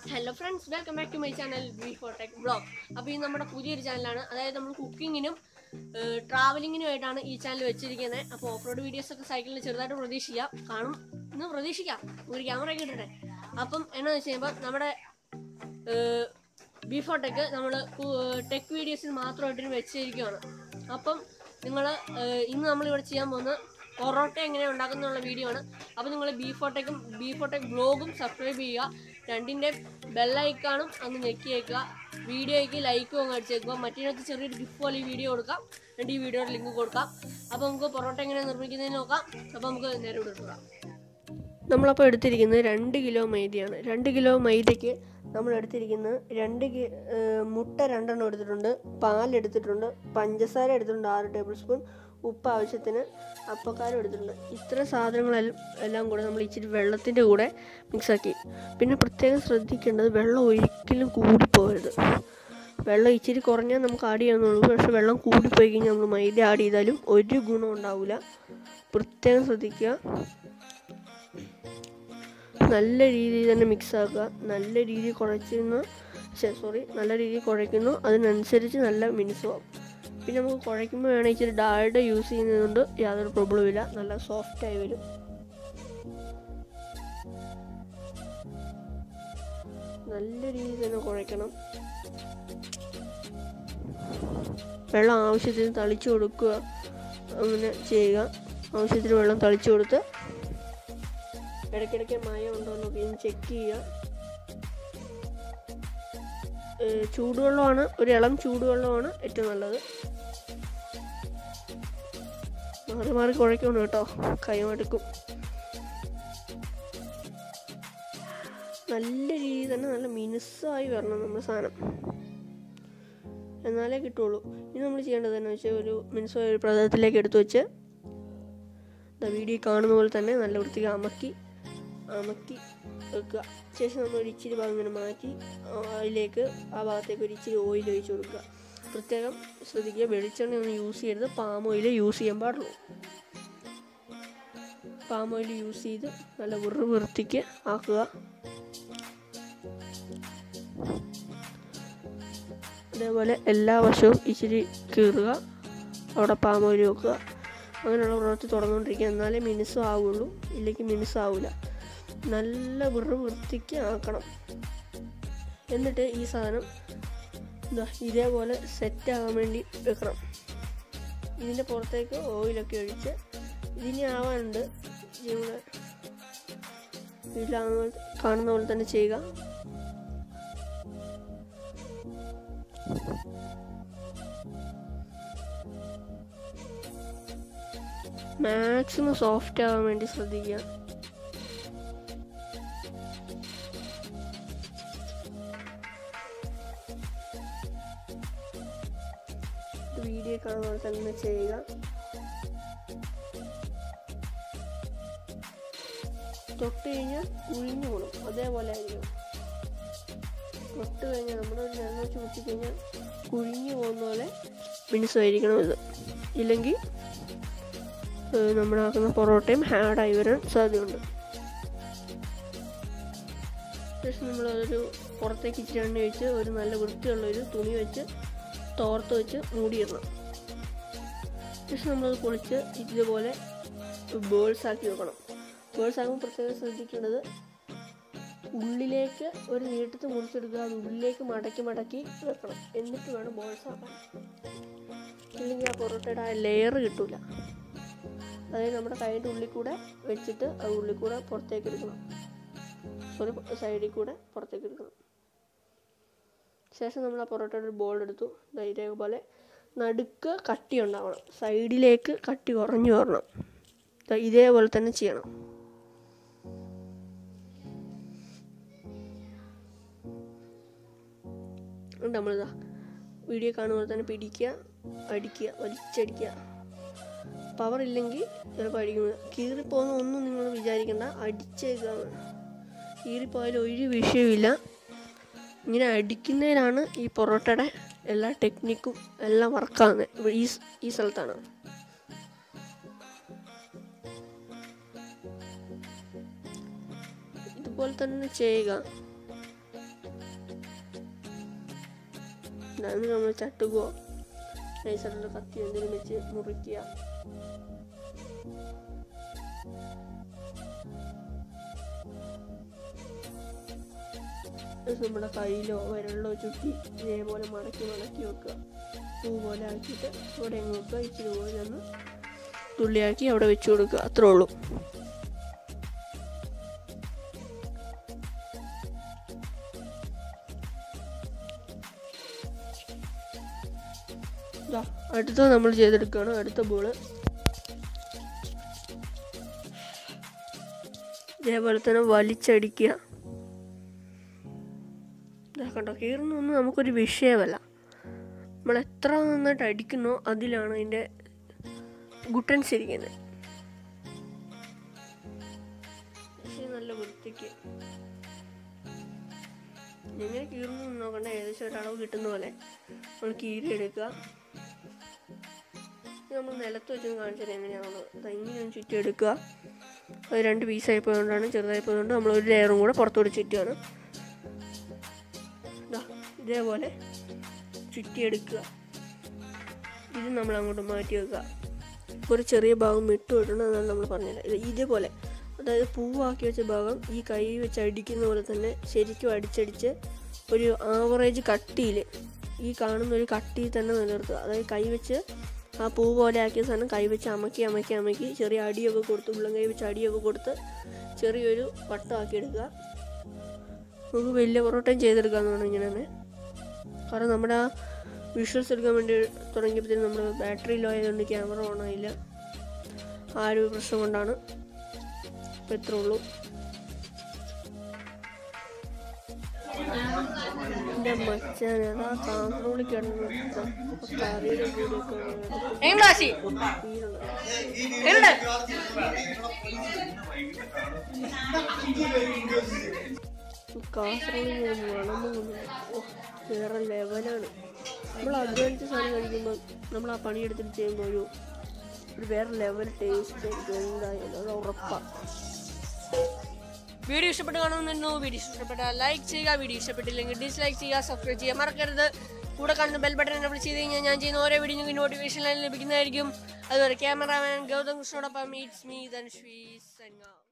hello friends welcome back to my channel B four tech blog അപ്പോൾ ഇത് നമ്മുടെ പുതിയൊരു ചാനലാണ് അതായത് നമ്മൾ കുക്കിങ്ങിനും ട്രാവലിങ്ങിനുമായിട്ടാണ് ഈ ചാനൽ വെച്ചിരിക്കുന്നത് അപ്പോൾ ഓഫ് റോഡ് വീഡിയോസ് ഒക്കെ സൈക്കിളിൽ ചെറുതായിട്ട് പ്രതീക്ഷിക്കാം കാണും ഇന്ന് പ്രതീക്ഷിക്കാം ഒരു ക്യാമറ ഒക്കെ ഇട്ടിട്ടെ അപ്പം എന്നാന്ന് വെച്ച് കഴിയുമ്പോൾ നമ്മുടെ ബി ഫോർ ടെക് നമ്മൾ ടെക് വീഡിയോസിൽ മാത്രമായിട്ട് വെച്ചിരിക്കുകയാണ് അപ്പം നിങ്ങൾ ഇന്ന് നമ്മളിവിടെ ചെയ്യാൻ പോകുന്നത് പൊറോട്ട എങ്ങനെ ഉണ്ടാക്കുന്നുള്ള വീഡിയോ ആണ് അപ്പോൾ നിങ്ങൾ ബീഫോട്ടേക്കും ബീഫോട്ടേക്ക് ബ്ലോഗും സബ്സ്ക്രൈബ് ചെയ്യുക രണ്ടിൻ്റെ ബെല്ലൈക്കാണും അങ്ങ് ഞെക്കിയേക്കുക വീഡിയോയ്ക്ക് ലൈക്കും അങ്ങ് അടിച്ചേക്കുക മറ്റേതൊക്കെ ചെറിയൊരു ഗിഫ്റ്റ് പോലെ ഈ വീഡിയോ കൊടുക്കാം എന്നിട്ട് ഈ വീഡിയോയുടെ ലിങ്ക് കൊടുക്കാം അപ്പോൾ നമുക്ക് പൊറോട്ട എങ്ങനെ നിർമ്മിക്കുന്നതെന്ന് നോക്കാം അപ്പോൾ നമുക്ക് നേരെ ഇവിടെ എടുക്കാം നമ്മളപ്പോൾ എടുത്തിരിക്കുന്നത് രണ്ട് കിലോ മൈദയാണ് രണ്ട് കിലോ മൈദയ്ക്ക് നമ്മൾ എടുത്തിരിക്കുന്നത് രണ്ട് കി- ഏഹ് മുട്ട രണ്ടെണ്ണം എടുത്തിട്ടുണ്ട് പാൽ എടുത്തിട്ടുണ്ട് പഞ്ചസാര എടുത്തിട്ടുണ്ട് ആറ് ടേബിൾ സ്പൂൺ ഉപ്പ് ആവശ്യത്തിന് അപ്പക്കാരം എടുത്തിട്ടുണ്ട് ഇത്ര സാധനങ്ങളെല്ലാം എല്ലാം കൂടെ നമ്മൾ ഇച്ചിരി വെള്ളത്തിൻ്റെ കൂടെ മിക്സാക്കി പിന്നെ പ്രത്യേകം ശ്രദ്ധിക്കേണ്ടത് വെള്ളം ഒരിക്കലും കൂടിപ്പോകരുത് വെള്ളം ഇച്ചിരി കുറഞ്ഞാൽ നമുക്ക് ആഡ് ചെയ്യാവുന്നുള്ളൂ പക്ഷെ വെള്ളം കൂടിപ്പോയി കഴിഞ്ഞാൽ നമ്മൾ മൈദ ആഡ് ചെയ്താലും ഒരു ഗുണം ഉണ്ടാവില്ല പ്രത്യേകം ശ്രദ്ധിക്കുക നല്ല രീതിയിൽ തന്നെ മിക്സ് ആക്കുക നല്ല രീതിയിൽ കുഴച്ചിരുന്ന സോറി നല്ല രീതിയിൽ കുഴയ്ക്കുന്നു അതിനനുസരിച്ച് നല്ല മിനുസമാവും പിന്നെ നമുക്ക് കുഴയ്ക്കുമ്പോൾ വേണമെങ്കിൽ ഇച്ചിരി ഡാൽഡ യൂസ് ചെയ്യുന്നതുകൊണ്ട് യാതൊരു പ്രോബ്ലവും ഇല്ല നല്ല സോഫ്റ്റ് ആയി വരും നല്ല രീതിയിൽ തന്നെ കുഴയ്ക്കണം വെള്ളം ആവശ്യത്തിന് തളിച്ചു കൊടുക്കുക അങ്ങനെ ചെയ്യുക ആവശ്യത്തിന് വെള്ളം തളിച്ചു കൊടുത്ത് ഇടയ്ക്കിടയ്ക്ക് മയം ഉണ്ടോ എന്നൊക്കെ ഒന്ന് ചെക്ക് ചെയ്യുക ഏഹ് ചൂടുവെള്ളമാണ് ഒരു ഇളം ചൂടുവെള്ളമാണ് ഏറ്റവും നല്ലത് മാറി മാറി കുഴയ്ക്കണം കേട്ടോ കൈമടുക്കും നല്ല രീതിയിൽ തന്നെ നല്ല മിനുസായി വരണം നമ്മുടെ സാധനം എന്നാലേ കിട്ടുള്ളൂ ഇനി നമ്മൾ ചെയ്യേണ്ടത് എന്ന് വെച്ചാൽ ഒരു മിനുസായ ഒരു പ്രതലത്തിലേക്ക് എടുത്തു വെച്ച് വീഡിയോ കാണുന്ന പോലെ തന്നെ നല്ല വൃത്തിക്ക് അമക്കി അമക്കി വെക്കുക ശേഷം നമ്മൾ ഒരു ഇച്ചിരി ഭാഗം ഇങ്ങനെ മാറ്റി ആ, അതിലേക്ക് ആ ഭാഗത്തേക്ക് ഒരു ഇച്ചിരി ഓയിൽ ഒഴിച്ച് കൊടുക്കുക പ്രത്യേകം ശ്രദ്ധിക്കുക വെളിച്ചെണ്ണ ഒന്നും യൂസ് ചെയ്യരുത് പാം ഓയിൽ യൂസ് ചെയ്യാൻ പാടുള്ളൂ പാം ഓയിൽ യൂസ് ചെയ്ത് നല്ല വെറു വൃത്തിക്ക് ആക്കുക അതേപോലെ എല്ലാ വശവും ഇച്ചിരി കീറുക അവിടെ പാം ഓയിൽ വെക്കുക അങ്ങനെയുള്ള പ്രവൃത്തി തുടർന്നുകൊണ്ടിരിക്കുക എന്നാലേ മിനുസം ആവുള്ളൂ ഇല്ലെങ്കിൽ മിനുസാവില്ല നല്ല വെറു വൃത്തിക്ക് ആക്കണം എന്നിട്ട് ഈ സാധനം എന്താ ഇതേപോലെ സെറ്റ് ആകാൻ വേണ്ടി വെക്കണം ഇതിൻ്റെ പുറത്തേക്ക് ഓയിലൊക്കെ ഒഴിച്ച് ഇതിനി ആവാനുണ്ട് ഇവിടെ വീട്ടിലാകുന്ന പോലെ കാണുന്ന പോലെ തന്നെ ചെയ്യുക മാക്സിമം സോഫ്റ്റ് ആവാൻ വേണ്ടി ശ്രദ്ധിക്കുക ഇത് വീഡിയോ കാണുന്ന പോലെ തന്നെ ചെയ്യുക തൊട്ട് കഴിഞ്ഞാൽ ഉഴിഞ്ഞു പോകണം അതേപോലെ ആയിരിക്കും തൊട്ട് കഴിഞ്ഞാൽ നമ്മുടെ ഒരു എണ്ണ ചൂട്ടി കഴിഞ്ഞാൽ കുഴിഞ്ഞു പോകുന്ന പോലെ മിനുസമായിരിക്കണം ഇത് ഇല്ലെങ്കിൽ ഏഹ് നമ്മളാക്കുന്ന പൊറോട്ടയും ഹാഡായി വരാൻ സാധ്യതയുണ്ട് ശേഷം നമ്മളതൊരു പുറത്തേക്ക് ഇച്ചിരി എണ്ണ വെച്ച് ഒരു നല്ല വൃത്തിയുള്ള ഒരു തുണി വെച്ച് തോർത്ത് വെച്ച് മൂടിയിടണം ശേഷം നമ്മളത് പൊളിച്ച് ഇതുപോലെ ബേൾസ് ആക്കി വെക്കണം ബേൾസ് ആകുമ്പോൾ പ്രത്യേകം ശ്രദ്ധിക്കേണ്ടത് ഉള്ളിലേക്ക് ഒരു നീട്ടത്ത് മുറിച്ചെടുക്കുക അത് ഉള്ളിലേക്ക് മടക്കി മടക്കി വെക്കണം എന്നിട്ട് വേണം ബോൾസ് ആക്കാൻ ഇല്ലെങ്കിൽ ആ പൊറോട്ടയുടെ ആ ലെയർ കിട്ടൂല അതായത് നമ്മുടെ കൈയുടെ ഉള്ളിൽ കൂടെ വെച്ചിട്ട് അത് ഉള്ളിൽ കൂടെ പുറത്തേക്ക് എടുക്കണം ഒരു സൈഡിൽ കൂടെ പുറത്തേക്ക് എടുക്കണം ശേഷം നമ്മൾ ആ പൊറോട്ടയുടെ ഒരു ബോൾ എടുത്തു ദാ ഇതേപോലെ നടുക്ക് കട്ടി ഉണ്ടാവണം സൈഡിലേക്ക് കട്ടി കുറഞ്ഞു വരണം ദാ ഇതേപോലെ തന്നെ ചെയ്യണം എന്നിട്ട് നമ്മളിതാ വീഡിയോ കാണുമ്പോൾ തന്നെ പിടിക്കുക അടിക്കുക വലിച്ചടിക്കുക പവർ ഇല്ലെങ്കിൽ ചിലപ്പോൾ അടിക്കുന്നത് കീറിപ്പോകുന്ന ഒന്നും നിങ്ങൾ വിചാരിക്കണ്ട അടിച്ചേക്കാണ് കീറിപ്പോയാലും ഒരു വിഷയമില്ല ഇങ്ങനെ അടിക്കുന്നതിലാണ് ഈ പൊറോട്ടയുടെ എല്ലാ ടെക്നിക്കും എല്ലാം വർക്കാകുന്നത് ഈ സ്- ഈ സ്ഥലത്താണ് ഇതുപോലെ തന്നെ ചെയ്യുക അത് നമ്മൾ ചട്ടുകോ നൈസായിട്ടുള്ള കത്തി എന്തെങ്കിലും വെച്ച് മുറിക്കുക ഇത് നമ്മുടെ കയ്യിലോ വിരലിലോ ചുറ്റി ഇതേപോലെ മടക്കി മടക്കി വെക്കുക പൂ പോലെ ആക്കിയിട്ട് ഇവിടെ അങ്ങ് വെക്കുക ഇച്ചിരി പോലെ ഒന്ന് തുള്ളിയാക്കി അവിടെ വെച്ച് കൊടുക്കുക അത്രേ ഉള്ളൂ ദാ, അടുത്തത് നമ്മൾ ചെയ്തെടുക്കുകയാണ് അടുത്ത ബോള് ഇതേപോലെ തന്നെ വലിച്ചടിക്കുക ദാ കണ്ടോ കീറുന്നൊന്നും നമുക്കൊരു വിഷയമല്ല നമ്മൾ എത്ര നന്നായിട്ട് അടിക്കുന്നോ അതിലാണ് അതിൻ്റെ ഗുട്ടൻസ് ഇരിക്കുന്നത് പക്ഷേ നല്ല വൃത്തിക്ക് എങ്ങനെ കീറുന്നു എന്ന് നോക്കണ്ട ഏകദേശം ഒരു അളവ് കിട്ടുന്ന പോലെ നമ്മൾ കീറി എടുക്കുക ഇത് നമ്മൾ നിലത്ത് വെച്ച് കാണിച്ചത് എങ്ങനെയാണുള്ളത് അത് ഇങ്ങനെയൊന്ന് ചുറ്റി എടുക്കുക അത് രണ്ട് പീസായി പോയതുകൊണ്ടാണ് ചെറുതായി പോയതുകൊണ്ട് നമ്മൾ ഒരു ലെയറും കൂടെ പുറത്തോട്ട് ചുറ്റുകയാണ് ദാ, ഇതേപോലെ ചുറ്റിയെടുക്കുക ഇത് നമ്മൾ അങ്ങോട്ട് മാറ്റി വെക്കുക ഒരു ചെറിയ ഭാഗം വിട്ടു വിടണം എന്നാണ് നമ്മൾ പറഞ്ഞത് ഇത് ഇതേപോലെ അതായത് പൂവാക്കി വെച്ച ഭാഗം ഈ കൈ വെച്ച് അടിക്കുന്ന പോലെ തന്നെ ശരിക്കും അടിച്ചടിച്ച് ഒരു ആവറേജ് കട്ടിയിൽ ഈ കാണുന്ന ഒരു കട്ടിയിൽ തന്നെ നിലനിർത്തുക അതായത് കൈ വെച്ച് ആ പൂ പോലെ ആക്കിയ സാധനം കൈ വെച്ച് അമക്കി അമക്കി അമക്കി ചെറിയ അടിയൊക്കെ കൊടുത്ത് ഉള്ളം കൈ വെച്ച് അടിയൊക്കെ കൊടുത്ത് ചെറിയൊരു വട്ടമാക്കി എടുക്കുക നമുക്ക് വലിയ പൊറോട്ടയും ചെയ്തെടുക്കാമെന്ന് വേണം ഇങ്ങനെ തന്നെ കാരണം നമ്മുടെ ആ വിഷ്വൽസ് എടുക്കാൻ വേണ്ടി തുടങ്ങിയപ്പോഴത്തേനും നമ്മൾ ബാറ്ററി ലോ ആയതുകൊണ്ട് ക്യാമറ ഓൺ ആയില്ല ആ ഒരു പ്രശ്നം കൊണ്ടാണ് ഇപ്പം ഇത്രേ ഉള്ളൂ എൻ്റെ മച്ചാൻ അതാ കാസർഗോഡ് കിടന്നു കറിയുടെ കൂടെയൊക്കെ കാസർഗോഡ് മണമും വേറെ ലെവലാണ് നമ്മൾ അധ്വാനിച്ച സാധനം കഴിക്കുമ്പോൾ നമ്മൾ ആ പണിയെടുത്തിട്ട് ചെയ്യുമ്പോൾ ഒരു ഒരു വേറെ ലെവൽ ടേസ്റ്റ് ആയിരിക്കും എന്തായാലും അത് ഉറപ്പാണ് വീഡിയോ ഇഷ്ടപ്പെട്ട് കാണുന്നു വീഡിയോ ഇഷ്ടപ്പെട്ടാൽ ലൈക്ക് ചെയ്യുക വീഡിയോ ഇഷ്ടപ്പെട്ടില്ലെങ്കിൽ ഡിസ്ലൈക്ക് ചെയ്യുക സബ്സ്ക്രൈബ് ചെയ്യാൻ മറക്കരുത് കൂടെ കാണുന്ന ബെൽ ബട്ടൺ എന്നെ വിളിച്ച് ചെയ്ത് കഴിഞ്ഞാൽ ഞാൻ ചെയ്യുന്ന ഓരോ വീഡിയോ നിങ്ങൾക്ക് നോട്ടിഫിക്കേഷൻ ലഭിക്കുന്നതായിരിക്കും അതുപോലെ ക്യാമറാമാൻ ഗൗതം കൃഷ്ണോടൊപ്പം മീറ്റ്സ് മീ ധനുഷ്വി സൈനിങ്